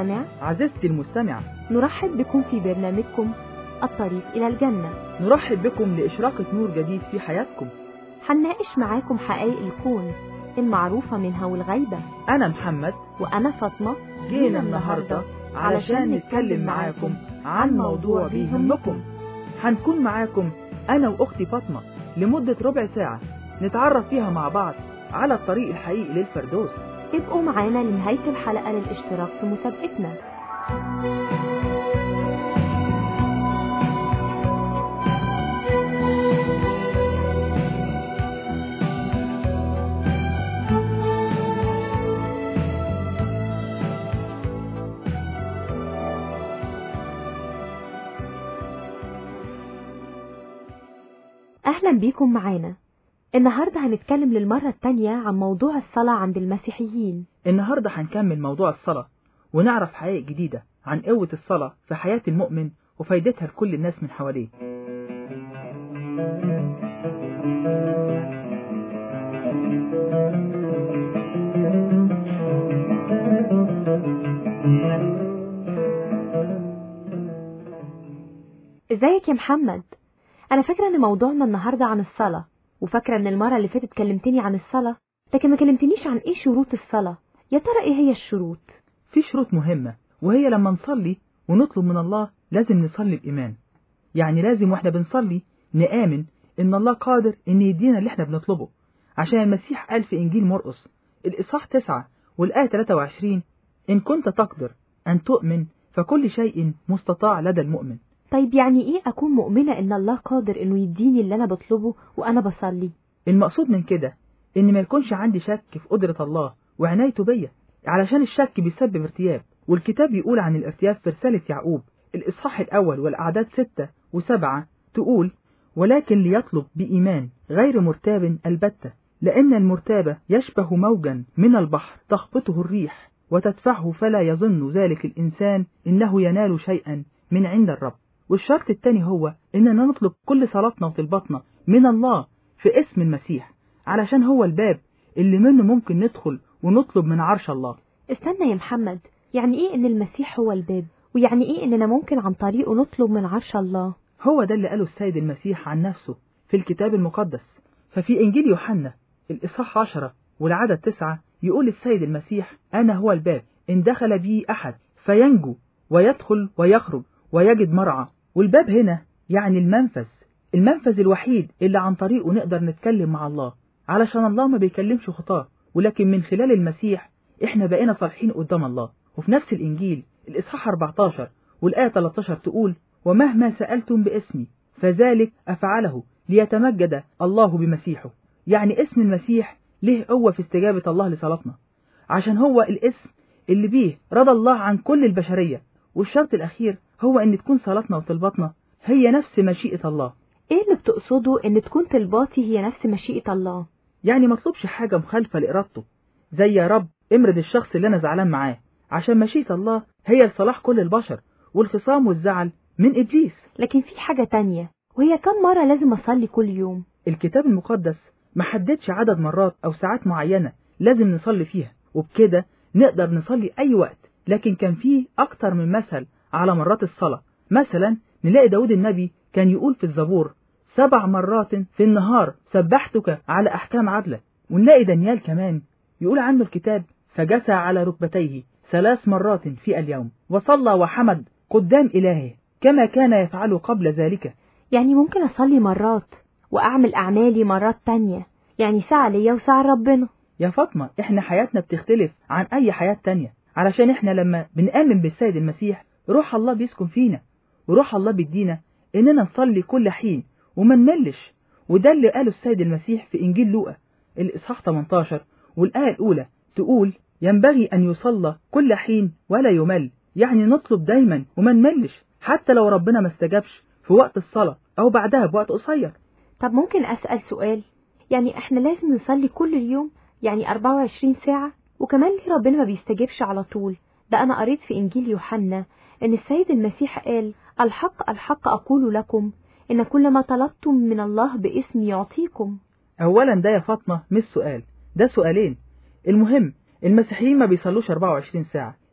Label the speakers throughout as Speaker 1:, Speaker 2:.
Speaker 1: المستمع
Speaker 2: عزيزتي المستمعة
Speaker 1: نرحب بكم في برنامجكم الطريق إلى الجنة
Speaker 2: نرحب بكم لإشراقة نور جديد في حياتكم
Speaker 1: هنناقش معاكم حقائق الكون المعروفة منها والغيبة
Speaker 2: أنا محمد
Speaker 1: وأنا فاطمة
Speaker 2: جينا النهاردة علشان نتكلم معاكم عن موضوع بيهمكم هنكون معاكم أنا وأختي فاطمة لمدة ربع ساعة نتعرف فيها مع بعض على الطريق الحقيقي للفردوس
Speaker 1: ابقوا معانا لنهاية الحلقة للاشتراك في مسابقتنا أهلا بيكم معانا النهاردة هنتكلم للمرة التانية عن موضوع الصلاة عند المسيحيين
Speaker 2: النهاردة هنكمل موضوع الصلاة ونعرف حقائق جديدة عن قوة الصلاة في حياة المؤمن وفايدتها لكل الناس من حواليه
Speaker 1: ازيك يا محمد انا فاكرة ان موضوعنا النهاردة عن الصلاة وفاكرة ان المرة اللي فاتت كلمتني عن الصلاة لكن ما كلمتنيش عن ايه شروط الصلاة يا ترى ايه هي الشروط
Speaker 2: في شروط مهمة وهي لما نصلي ونطلب من الله لازم نصلي بإيمان يعني لازم واحنا بنصلي نآمن إن الله قادر إن يدينا اللي احنا بنطلبه عشان المسيح قال في إنجيل مرقس الإصحاح 9 والآية 23 إن كنت تقدر أن تؤمن فكل شيء مستطاع لدى المؤمن
Speaker 1: طيب يعني ايه اكون مؤمنة ان الله قادر انه يديني اللي انا بطلبه وانا بصلي
Speaker 2: المقصود من كده إن ما يكونش عندي شك في قدرة الله وعنايته بيا علشان الشك بيسبب ارتياب والكتاب يقول عن الارتياب في رسالة يعقوب الإصحاح الأول والأعداد ستة وسبعة تقول ولكن ليطلب بإيمان غير مرتاب البتة لأن المرتاب يشبه موجا من البحر تخبطه الريح وتدفعه فلا يظن ذلك الإنسان إنه ينال شيئا من عند الرب والشرط الثاني هو إننا نطلب كل صلاتنا وطلباتنا من الله في اسم المسيح علشان هو الباب اللي منه ممكن ندخل ونطلب من عرش الله
Speaker 1: استنى يا محمد يعني ايه ان المسيح هو الباب ويعني ايه اننا ممكن عن طريقه نطلب من عرش الله
Speaker 2: هو ده اللي قاله السيد المسيح عن نفسه في الكتاب المقدس ففي إنجيل يوحنا الإصحاح عشرة والعدد تسعة يقول السيد المسيح أنا هو الباب إن دخل بي أحد فينجو ويدخل ويخرج ويجد مرعى والباب هنا يعني المنفذ المنفذ الوحيد اللي عن طريقه نقدر نتكلم مع الله علشان الله ما بيكلمش خطاه ولكن من خلال المسيح احنا بقينا صالحين قدام الله وفي نفس الإنجيل الإصحاح 14 والآية 13 تقول ومهما سألتم باسمي فذلك أفعله ليتمجد الله بمسيحه يعني اسم المسيح له قوة في استجابة الله لصلاتنا عشان هو الاسم اللي بيه رضى الله عن كل البشرية والشرط الأخير هو أن تكون صلاتنا وطلباتنا هي نفس مشيئة الله
Speaker 1: ايه اللي بتقصده ان تكون طلباتي هي نفس مشيئة الله
Speaker 2: يعني مطلوبش حاجة مخالفة لإرادته زي يا رب امرض الشخص اللي أنا زعلان معاه عشان مشيئة الله هي لصلاح كل البشر والخصام والزعل من إبليس
Speaker 1: لكن في حاجة تانية وهي كم مرة لازم أصلي كل يوم
Speaker 2: الكتاب المقدس ما حددش عدد مرات أو ساعات معينة لازم نصلي فيها وبكده نقدر نصلي أي وقت لكن كان فيه أكتر من مثل على مرات الصلاة مثلا نلاقي داود النبي كان يقول في الزبور سبع مرات في النهار سبحتك على أحكام عدلة ونلاقي دانيال كمان يقول عنه الكتاب فجسى على ركبتيه ثلاث مرات في اليوم وصلى وحمد قدام إلهه كما كان يفعل قبل ذلك
Speaker 1: يعني ممكن أصلي مرات وأعمل أعمالي مرات تانية يعني ساعة ليا وساعة ربنا
Speaker 2: يا فاطمة احنا حياتنا بتختلف عن أي حياة تانية علشان احنا لما بنآمن بالسيد المسيح روح الله بيسكن فينا وروح الله بيدينا إننا نصلي كل حين وما نملش وده اللي قاله السيد المسيح في إنجيل لوقا الإصحاح 18 والآية الأولى تقول ينبغي أن يصلى كل حين ولا يمل يعني نطلب دايما وما نملش حتى لو ربنا ما استجابش في وقت الصلاة أو بعدها بوقت قصير
Speaker 1: طب ممكن أسأل سؤال يعني احنا لازم نصلي كل اليوم يعني 24 ساعة وكمان ليه ربنا ما بيستجيبش على طول ده أنا قريت في إنجيل يوحنا إن السيد المسيح قال الحق الحق أقول لكم إن كل ما طلبتم من الله باسمي يعطيكم
Speaker 2: أولا ده يا فاطمة مش سؤال ده سؤالين المهم المسيحيين ما بيصلوش 24 ساعة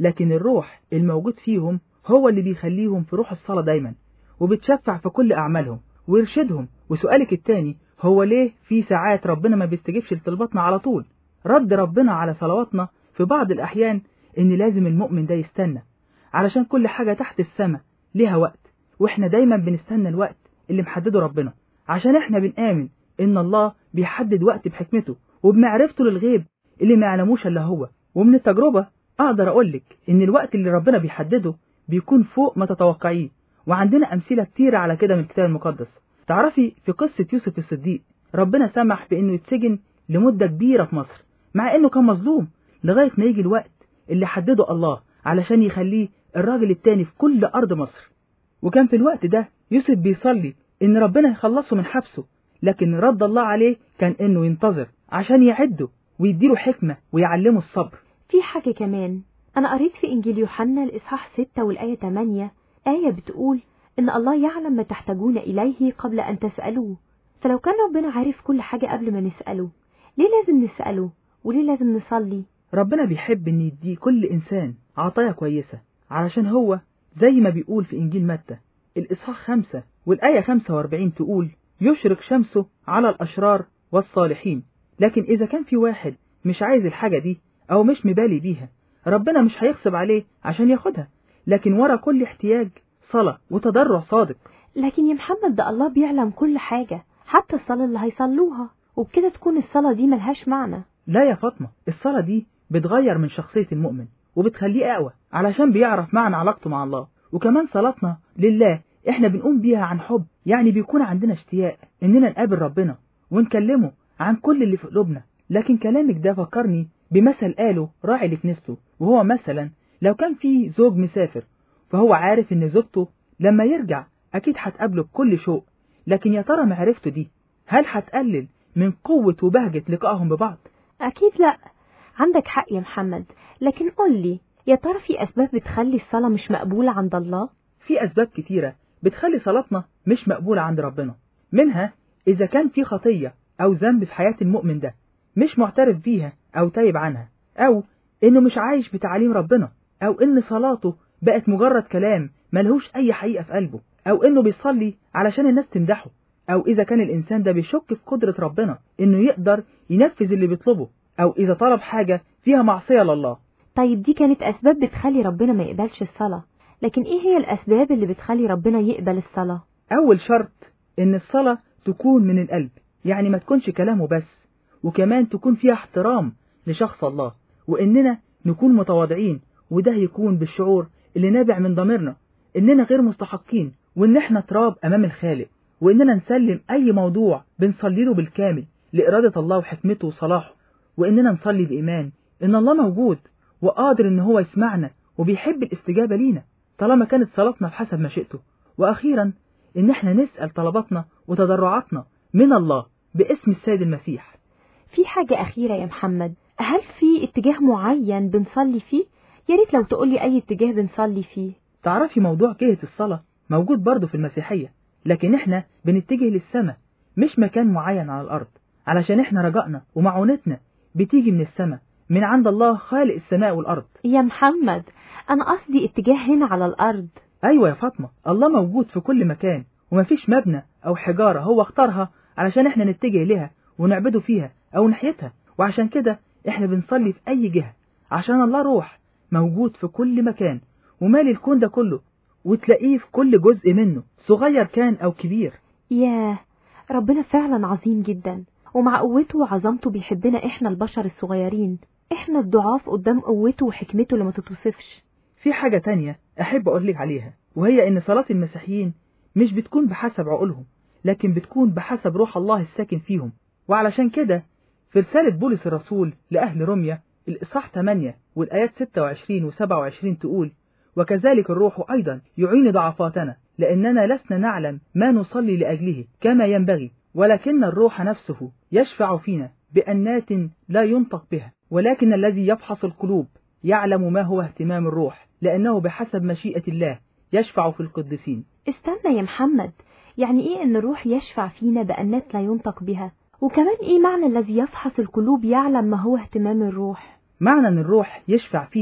Speaker 2: لكن الروح الموجود فيهم هو اللي بيخليهم في روح الصلاة دايما وبتشفع في كل أعمالهم ويرشدهم وسؤالك التاني هو ليه في ساعات ربنا ما بيستجيبش لطلباتنا على طول رد ربنا على صلواتنا في بعض الأحيان إن لازم المؤمن ده يستنى علشان كل حاجة تحت السماء ليها وقت وإحنا دايما بنستنى الوقت اللي محدده ربنا عشان إحنا بنآمن إن الله بيحدد وقت بحكمته وبمعرفته للغيب اللي ما يعلموش إلا هو ومن التجربة أقدر أقولك إن الوقت اللي ربنا بيحدده بيكون فوق ما تتوقعيه وعندنا أمثلة كتيرة على كده من الكتاب المقدس تعرفي في قصة يوسف الصديق ربنا سمح بإنه يتسجن لمدة كبيرة في مصر مع إنه كان مظلوم لغاية ما يجي الوقت اللي حدده الله علشان يخليه الراجل التاني في كل أرض مصر وكان في الوقت ده يوسف بيصلي إن ربنا يخلصه من حبسه لكن رد الله عليه كان إنه ينتظر عشان يعده ويديله حكمة ويعلمه الصبر
Speaker 1: في حاجة كمان أنا قريت في إنجيل يوحنا الإصحاح 6 والآية 8 آية بتقول إن الله يعلم ما تحتاجون إليه قبل أن تسألوه فلو كان ربنا عارف كل حاجة قبل ما نسأله ليه لازم نسأله وليه لازم نصلي
Speaker 2: ربنا بيحب إن يديه كل إنسان عطايا كويسة علشان هو زي ما بيقول في إنجيل متى الإصحاح خمسة والآية 45 تقول يشرق شمسه على الأشرار والصالحين لكن إذا كان في واحد مش عايز الحاجة دي أو مش مبالي بيها ربنا مش هيغصب عليه عشان ياخدها لكن ورا كل احتياج صلاة وتضرع صادق
Speaker 1: لكن يا محمد ده الله بيعلم كل حاجة حتى الصلاة اللي هيصلوها وبكده تكون الصلاة دي ملهاش معنى
Speaker 2: لا يا فاطمة الصلاة دي بتغير من شخصية المؤمن وبتخليه أقوى علشان بيعرف معنى علاقته مع الله وكمان صلاتنا لله احنا بنقوم بيها عن حب يعني بيكون عندنا اشتياق اننا نقابل ربنا ونكلمه عن كل اللي في قلوبنا لكن كلامك ده فكرني بمثل قاله راعي لكنيسته وهو مثلا لو كان في زوج مسافر فهو عارف ان زوجته لما يرجع اكيد هتقابله بكل شوق لكن يا ترى معرفته دي هل هتقلل من قوة وبهجة لقائهم ببعض
Speaker 1: أكيد لأ عندك حق يا محمد لكن قول لي يا ترى في أسباب بتخلي الصلاة مش مقبولة عند الله؟
Speaker 2: في أسباب كتيرة بتخلي صلاتنا مش مقبولة عند ربنا منها إذا كان في خطية أو ذنب في حياة المؤمن ده مش معترف بيها أو تايب عنها أو إنه مش عايش بتعاليم ربنا أو إن صلاته بقت مجرد كلام ملهوش أي حقيقة في قلبه أو إنه بيصلي علشان الناس تمدحه أو إذا كان الإنسان ده بيشك في قدرة ربنا إنه يقدر ينفذ اللي بيطلبه أو إذا طلب حاجة فيها معصية لله
Speaker 1: طيب دي كانت أسباب بتخلي ربنا ما يقبلش الصلاة لكن إيه هي الأسباب اللي بتخلي ربنا يقبل الصلاة؟
Speaker 2: أول شرط إن الصلاة تكون من القلب يعني ما تكونش كلامه بس وكمان تكون فيها احترام لشخص الله وإننا نكون متواضعين وده يكون بالشعور اللي نابع من ضميرنا إننا غير مستحقين وإن إحنا تراب أمام الخالق وإننا نسلم أي موضوع بنصلي له بالكامل لإرادة الله وحكمته وصلاحه وإننا نصلي بإيمان إن الله موجود وقادر إن هو يسمعنا وبيحب الاستجابة لينا طالما كانت صلاتنا بحسب مشيئته وأخيرا إن إحنا نسأل طلباتنا وتضرعاتنا من الله باسم السيد المسيح
Speaker 1: في حاجة أخيرة يا محمد هل في اتجاه معين بنصلي فيه؟ يا ريت لو تقولي أي اتجاه بنصلي فيه
Speaker 2: تعرفي موضوع جهة الصلاة موجود برضه في المسيحية لكن إحنا بنتجه للسماء مش مكان معين على الأرض علشان إحنا رجائنا ومعونتنا بتيجي من السماء من عند الله خالق السماء والأرض
Speaker 1: يا محمد أنا قصدي اتجاه هنا على الأرض
Speaker 2: أيوة يا فاطمة الله موجود في كل مكان ومفيش مبنى أو حجارة هو اختارها علشان إحنا نتجه لها ونعبده فيها أو ناحيتها وعشان كده إحنا بنصلي في أي جهة عشان الله روح موجود في كل مكان ومالي الكون ده كله وتلاقيه في كل جزء منه صغير كان أو كبير
Speaker 1: ياه ربنا فعلا عظيم جدا ومع قوته وعظمته بيحبنا احنا البشر الصغيرين احنا الضعاف قدام قوته وحكمته اللي ما تتوصفش
Speaker 2: في حاجة تانية أحب أقولك عليها وهي إن صلاة المسيحيين مش بتكون بحسب عقولهم لكن بتكون بحسب روح الله الساكن فيهم وعلشان كده في رسالة بولس الرسول لأهل روميا الإصحاح 8 والآيات 26 و 27 تقول وكذلك الروح أيضا يعين ضعفاتنا لأننا لسنا نعلم ما نصلي لأجله كما ينبغي ولكن الروح نفسه يشفع فينا بأنات لا ينطق بها ولكن الذي يفحص القلوب يعلم ما هو اهتمام الروح لأنه بحسب مشيئة الله يشفع في القديسين
Speaker 1: استنى يا محمد يعني ايه ان الروح يشفع فينا بأنات لا ينطق بها وكمان ايه معنى الذي يفحص القلوب يعلم ما هو اهتمام الروح
Speaker 2: معنى ان الروح يشفع فينا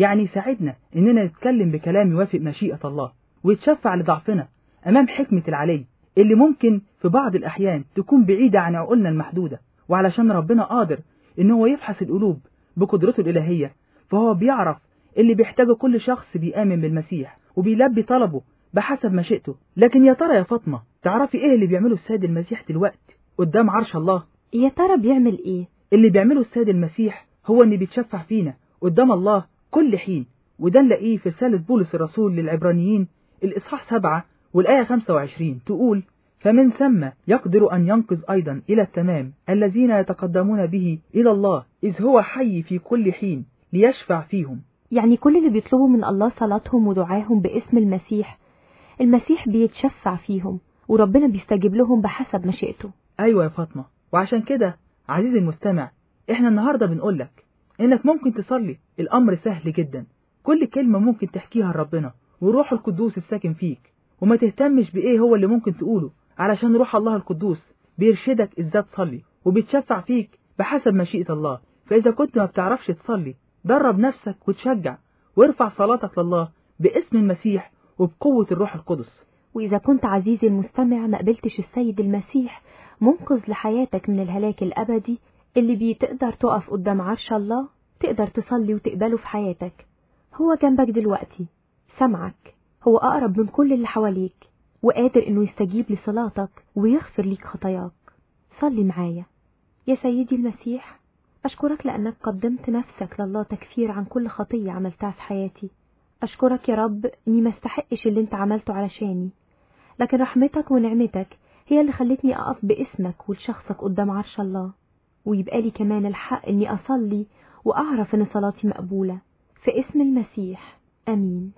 Speaker 2: يعني يساعدنا إننا نتكلم بكلام يوافق مشيئة الله ويتشفع لضعفنا أمام حكمة العلي اللي ممكن في بعض الأحيان تكون بعيدة عن عقولنا المحدودة وعلشان ربنا قادر إن هو يفحص القلوب بقدرته الإلهية فهو بيعرف اللي بيحتاجه كل شخص بيآمن بالمسيح وبيلبي طلبه بحسب مشيئته لكن يا ترى يا فاطمة تعرفي إيه اللي بيعمله السيد المسيح دلوقتي قدام عرش الله
Speaker 1: يا ترى بيعمل ايه
Speaker 2: اللي بيعمله السيد المسيح هو إن بيتشفع فينا قدام الله كل حين وده نلاقيه في رسالة بولس الرسول للعبرانيين الإصحاح 7 والآية 25 تقول فمن ثم يقدر أن ينقذ أيضا إلى التمام الذين يتقدمون به إلى الله إذ هو حي في كل حين ليشفع فيهم
Speaker 1: يعني كل اللي بيطلبوا من الله صلاتهم ودعاهم باسم المسيح المسيح بيتشفع فيهم وربنا بيستجيب لهم بحسب مشيئته
Speaker 2: أيوة يا فاطمة وعشان كده عزيزي المستمع إحنا النهاردة بنقولك إنك ممكن تصلي الأمر سهل جدا كل كلمة ممكن تحكيها لربنا وروح القدوس الساكن فيك وما تهتمش بإيه هو اللي ممكن تقوله علشان روح الله القدوس بيرشدك إزاي تصلي وبيتشفع فيك بحسب مشيئة الله فإذا كنت ما بتعرفش تصلي درب نفسك وتشجع وارفع صلاتك لله باسم المسيح وبقوة الروح القدس
Speaker 1: وإذا كنت عزيزي المستمع ما قبلتش السيد المسيح منقذ لحياتك من الهلاك الأبدي اللي بيه تقدر تقف قدام عرش الله تقدر تصلي وتقبله في حياتك هو جنبك دلوقتي سمعك هو أقرب من كل اللي حواليك وقادر إنه يستجيب لصلاتك ويغفر ليك خطاياك صلي معايا يا سيدي المسيح أشكرك لأنك قدمت نفسك لله تكفير عن كل خطية عملتها في حياتي أشكرك يا رب إني ما استحقش اللي أنت عملته علشاني لكن رحمتك ونعمتك هي اللي خلتني أقف باسمك ولشخصك قدام عرش الله ويبقى لي كمان الحق إني أصلي وأعرف إن صلاتي مقبولة في اسم المسيح أمين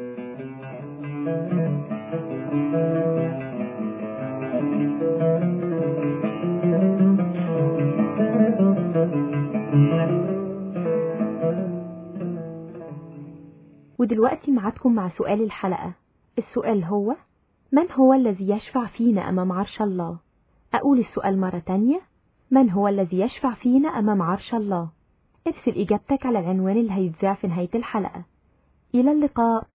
Speaker 1: ودلوقتي معادكم مع سؤال الحلقة السؤال هو من هو الذي يشفع فينا أمام عرش الله أقول السؤال مرة تانية من هو الذي يشفع فينا أمام عرش الله ارسل إجابتك على العنوان اللي هيتذاع في نهاية الحلقة إلى اللقاء